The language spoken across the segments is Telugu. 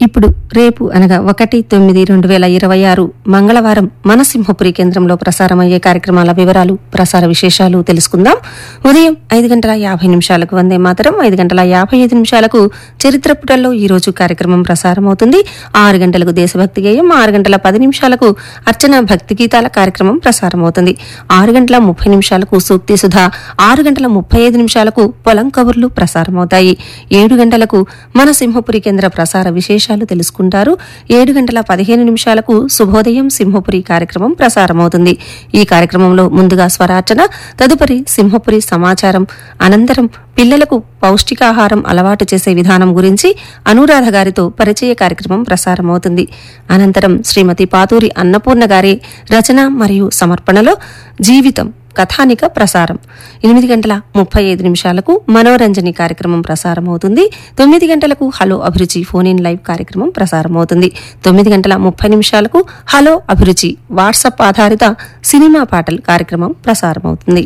ఇప్పుడు రేపు అనగా ఒకటి తొమ్మిది రెండు వేల ఇరవై ఆరు మంగళవారం మన సింహపురి కేంద్రంలో ప్రసారమయ్యే కార్యక్రమాల వివరాలు ప్రసార విశేషాలు తెలుసుకుందాం ఉదయం ఐదు గంటల యాభై నిమిషాలకు వందే మాతరం ఐదు గంటల యాభై ఐదు నిమిషాలకు చరిత్ర పుటల్లో ఈ రోజు కార్యక్రమం ప్రసారమవుతుంది ఆరు గంటలకు దేశభక్తి గేయం ఆరు గంటల పది నిమిషాలకు అర్చన భక్తి గీతాల కార్యక్రమం ప్రసారమవుతుంది ఆరు గంటల ముప్పై నిమిషాలకు సూక్తి సుధా ఆరు గంటల ముప్పై ఐదు నిమిషాలకు పొలం కబుర్లు ప్రసారమవుతాయి ఏడు గంటలకు మన సింహపురి కేంద్ర ప్రసార విశేషాలు తెలుసుకుంటారు ఏడు గంటల పదిహేను నిమిషాలకు శుభోదయం సింహపురి కార్యక్రమం ప్రసారమవుతుంది ఈ కార్యక్రమంలో ముందుగా స్వరార్చన తదుపరి సింహపురి సమాచారం అనంతరం పిల్లలకు పౌష్టికాహారం అలవాటు చేసే విధానం గురించి అనురాధ గారితో పరిచయ కార్యక్రమం ప్రసారమవుతుంది అనంతరం శ్రీమతి పాతూరి అన్నపూర్ణ గారి రచన మరియు సమర్పణలో జీవితం కథానిక ప్రసారం ఎనిమిది గంటల ముప్పై ఐదు నిమిషాలకు మనోరంజని కార్యక్రమం ప్రసారమవుతుంది తొమ్మిది గంటలకు హలో అభిరుచి ఫోన్ ఇన్ లైవ్ కార్యక్రమం ప్రసారమవుతుంది తొమ్మిది గంటల ముప్పై నిమిషాలకు హలో అభిరుచి వాట్సాప్ ఆధారిత సినిమా పాటలు కార్యక్రమం ప్రసారమవుతుంది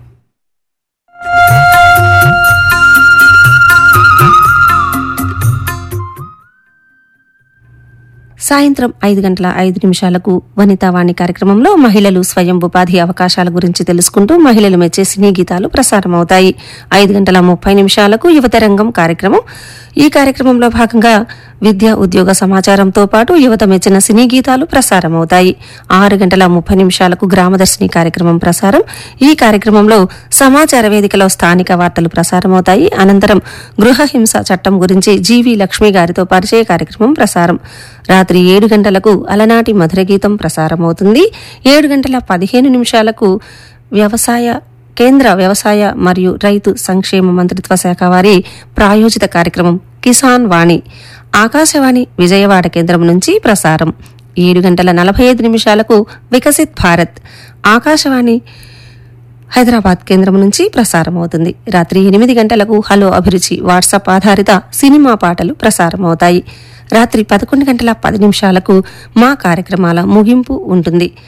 సాయంత్రం ఐదు గంటల ఐదు నిమిషాలకు వనితావాణి కార్యక్రమంలో మహిళలు స్వయం ఉపాధి అవకాశాల గురించి తెలుసుకుంటూ మహిళలు మెచ్చే సినీ గీతాలు ప్రసారమవుతాయి ఐదు గంటల ముప్పై నిమిషాలకు యువత రంగం కార్యక్రమం ఈ కార్యక్రమంలో భాగంగా విద్య ఉద్యోగ సమాచారంతో పాటు యువత మెచ్చిన సినీ గీతాలు ప్రసారమవుతాయి ఆరు గంటల ముప్పై నిమిషాలకు గ్రామదర్శిని కార్యక్రమం ప్రసారం ఈ కార్యక్రమంలో సమాచార వేదికలో స్థానిక వార్తలు ప్రసారమవుతాయి అనంతరం గృహ హింస చట్టం గురించి జీవి లక్ష్మి గారితో పరిచయ కార్యక్రమం ప్రసారం రాత్రి ఏడు గంటలకు అలనాటి మధుర గీతం ప్రసారమవుతుంది ఏడు గంటల పదిహేను నిమిషాలకు వ్యవసాయ కేంద్ర వ్యవసాయ మరియు రైతు సంక్షేమ మంత్రిత్వ శాఖ వారి ప్రాయోజిత కార్యక్రమం కిసాన్ వాణి ఆకాశవాణి విజయవాడ కేంద్రం నుంచి ప్రసారం ఏడు గంటల నలభై ఐదు నిమిషాలకు వికసిత్ భారత్ ఆకాశవాణి హైదరాబాద్ కేంద్రం నుంచి ప్రసారమవుతుంది రాత్రి ఎనిమిది గంటలకు హలో అభిరుచి వాట్సాప్ ఆధారిత సినిమా పాటలు ప్రసారమవుతాయి రాత్రి పదకొండు గంటల పది నిమిషాలకు మా కార్యక్రమాల ముగింపు ఉంటుంది